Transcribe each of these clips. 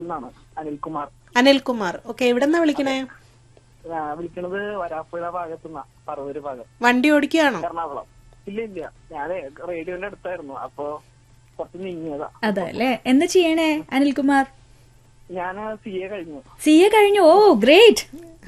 എന്നാണ് അനിൽകുമാർ അനിൽകുമാർ ഓക്കെ എവിടെന്നാ വിളിക്കണേ ആ, വിളിക്കണത് വരാപ്പുഴ ഭാഗത്തുനിന്ന പറവൂര് ഭാഗം വണ്ടി ഓടിക്കുകയാണോ എറണാകുളം ഇല്ല ഇല്ല ഞാനേ റേഡിയോന്റെ അടുത്തായിരുന്നു അപ്പൊ കുറച്ച് നീങ്ങിയതാ അതെ അല്ലെ എന്താ ചെയ്യണേ അനിൽകുമാർ ഞാൻ സി എ കഴിഞ്ഞു സി എ കഴിഞ്ഞു ഓ ഗ്രേറ്റ്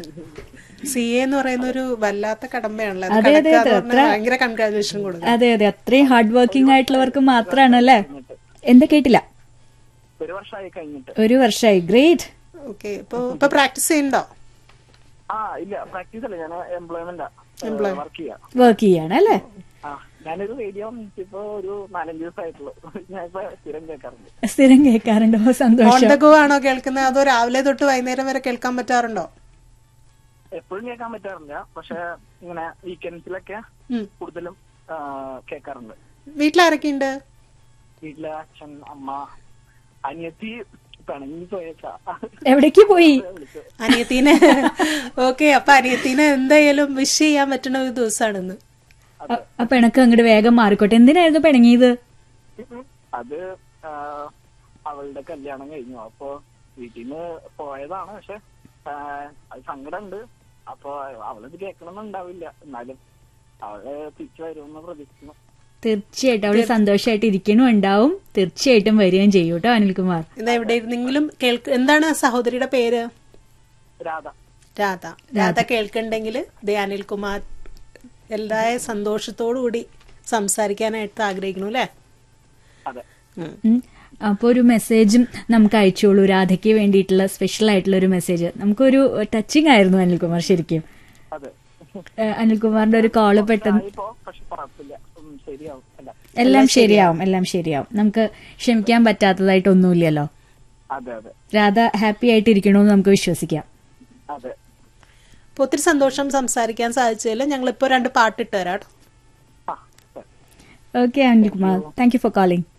സി എ എന്ന് പറയുന്ന ഒരു വല്ലാത്ത കടമ്പയാണല്ലോ അത് അതെ, അതെ, കണക്കാന്ന് അതെ, പറഞ്ഞാൽ ഭയങ്കര കൺഗ്രാജുലേഷൻ കൊടുക്കും അതെ അതെ അത്രയും ഹാർഡ് വർക്കിംഗ് ആയിട്ടുള്ളവർക്ക് മാത്രാണ് അല്ലേ എന്താ കേട്ടില്ല ഒരു വർഷമായി കഴിഞ്ഞിട്ട് ഒരു വർഷമായി ഗ്രേറ്റ് ഓക്കെ ഇപ്പൊ ഇപ്പൊ പ്രാക്ടീസ് ചെയ്യണ്ടോ ആ ഇല്ല പ്രാക്ടീസ് അല്ല ഞാൻ എംപ്ലോയ്മെന്റാ വർക്ക് ചെയ്യാം വർക്ക് ചെയ്യാണ് അല്ലേ ആ ഞാനൊരു റേഡിയോ ഇപ്പൊ ഒരു നാലഞ്ച് ദിവസമായിട്ടുള്ളൂ ഞാൻ ഇപ്പൊ സ്ഥിരം കേൾക്കാറുണ്ട് സ്ഥിരം കേൾക്കാറുണ്ടോ ഓൺ സന്തോഷം ദ ഗോ ആണോ കേൾക്കുന്നത് അതോ രാവിലെ തൊട്ട് വൈകുന്നേരം വരെ കേൾക്കാൻ പറ്റാറുണ്ടോ എപ്പോഴും കേൾക്കാൻ പറ്റാറില്ല പക്ഷെ ഇങ്ങനെ വീക്കെൻഡ്സിലൊക്കെ ഉം. കൂടുതലും ആ, കേൾക്കാറുണ്ട് വീട്ടിലാരൊക്കെയുണ്ട് വീട്ടിലെ അച്ഛൻ അമ്മ അനിയത്തി പിണങ്ങി പോയേക്കാ എവിടേക്ക് പോയി വിളിച്ചു അനിയത്തീനെ ഓക്കെ അപ്പൊ അനിയത്തീനെ എന്തായാലും വിഷ് ചെയ്യാൻ പറ്റുന്ന ഒരു ദിവസമാണെന്ന് അ- ആ പിണക്ക് അങ്ങോട്ട് വേഗം മാറിക്കോട്ടെ എന്തിനായിരുന്നു പിണങ്ങിയത് അത് ആ, അവളുടെ കല്യാണം കഴിഞ്ഞു അപ്പൊ വീട്ടിൽ നിന്ന് പോയതാണ് പക്ഷെ ആ, അത് സങ്കടമുണ്ട് അപ്പൊ അവളത് കേൾക്കണമെന്നുണ്ടാവില്ല എന്നാലും അവള് തിരിച്ചു വരുമെന്ന് പ്രതീക്ഷിക്കുന്നു തീർച്ചയായിട്ടും അവള് സന്തോഷമായിട്ട് ഇരിക്കണു ഉണ്ടാവും തീർച്ചയായിട്ടും വരികയും ചെയ്യും കേട്ടോ അനിൽകുമാർ ഇത് എവിടെ ഇരുന്നെങ്കിലും കേൾക്ക് എന്താണ് സഹോദരിയുടെ പേര് രാധ രാധ രാധ കേൾക്കണ്ടെങ്കിൽ ദേ അനിൽകുമാർ എല്ലാ സന്തോഷത്തോടു കൂടി സംസാരിക്കാനായിട്ട് ആഗ്രഹിക്കണു അല്ലേ അതെ ഉം. ഉം. അപ്പൊ ഒരു മെസ്സേജും നമുക്ക് അയച്ചോളൂ രാധയ്ക്ക് വേണ്ടിയിട്ടുള്ള സ്പെഷ്യൽ ആയിട്ടുള്ള ഒരു മെസ്സേജ് നമുക്കൊരു ടച്ചിങ് ആയിരുന്നു അനിൽകുമാർ ശരിക്കും അതെ ഏഹ് അനിൽകുമാറിന്റെ ഒരു കോള് പെട്ടെന്ന് ഇപ്പോ പക്ഷെ കുഴപ്പമില്ല ഉം, ശരിയാവും അല്ല എല്ലാം ശരിയാവും എല്ലാം ശരിയാവും നമുക്ക് ക്ഷമിക്കാൻ പറ്റാത്തതായിട്ടൊന്നുമില്ലല്ലോ അതെ അതെ രാധ ഹാപ്പി ആയിട്ട് ഇരിക്കണമെന്ന് നമുക്ക് വിശ്വസിക്കാം അതെ അപ്പൊ ഒത്തിരി സന്തോഷം സംസാരിക്കാൻ സാധിച്ചതിൽ ഞങ്ങളിപ്പോ രണ്ട് പാട്ടിട്ട് തരാം കേട്ടോ ആ ശരി. Okay Anilkumar thank you for calling